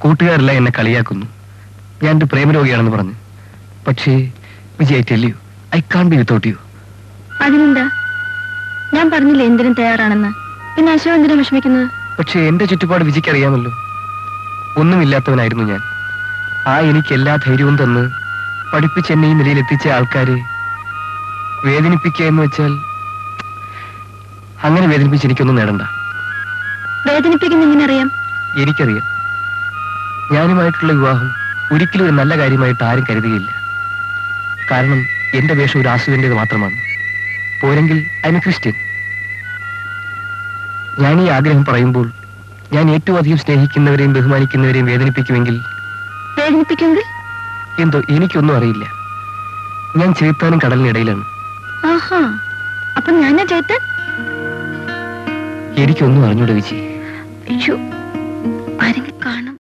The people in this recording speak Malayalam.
കൂട്ടുകാരെല്ലാം എന്നെ കളിയാക്കുന്നു ഞാൻ ഒരു പ്രേമരോഗിയാണെന്ന് പറഞ്ഞു പക്ഷേ Vijay tell you I can be without you അതിനെന്താ ഞാൻ പറഞ്ഞില്ലേ എന്തിനും തയ്യാറാണെന്ന് പിന്നെ അശോക് എന്തിനാ വിഷമിക്കുന്നത് പക്ഷേ എന്റെ ചുറ്റുപാട് വിജിക്ക് അറിയാമല്ലോ ഒന്നുമില്ലാത്തവനായിരുന്നു ഞാൻ ആ എനിക്ക് എല്ലാ ധൈര്യവും തന്ന് പഠിപ്പിച്ച് എന്നെ ഈ നിലയിൽ എത്തിച്ച ആൾക്കാരെ വേദനിപ്പിക്കുക എന്ന് വെച്ചാൽ അങ്ങനെ വേദനിപ്പിച്ച് എനിക്കൊന്നും നേടണ്ട വേദനിപ്പിക്കുന്ന എങ്ങനെ അറിയാം എനിക്കറിയാം ഞാനുമായിട്ടുള്ള വിവാഹം ഒരിക്കലും ഒരു നല്ല കാര്യമായിട്ട് ആരും കരുതുകയില്ല കാരണം എന്റെ വേഷം ഒരു ആസുവിൻ്റെത് മാത്രമാണ് പോരെങ്കിൽ ഐ എ ക്രിസ്ത്യൻ ഞാൻ ഈ ആഗ്രഹം പറയുമ്പോൾ ഞാൻ ഏറ്റവും അധികം സ്നേഹിക്കുന്നവരെയും ബഹുമാനിക്കുന്നവരെയും വേദനിപ്പിക്കുമെങ്കിൽ വേദനിപ്പിക്കുമെങ്കിൽ എന്തോ എനിക്കൊന്നും അറിയില്ല ഞാൻ ചേത്താനും കടലിനിടയിലാണ് ആഹാ അപ്പൊ ഞാനാ ചേത്തൻ എനിക്കൊന്നും അറിഞ്ഞൂടെ വിജി അയ്യോ ആരെങ്കിലും കാണും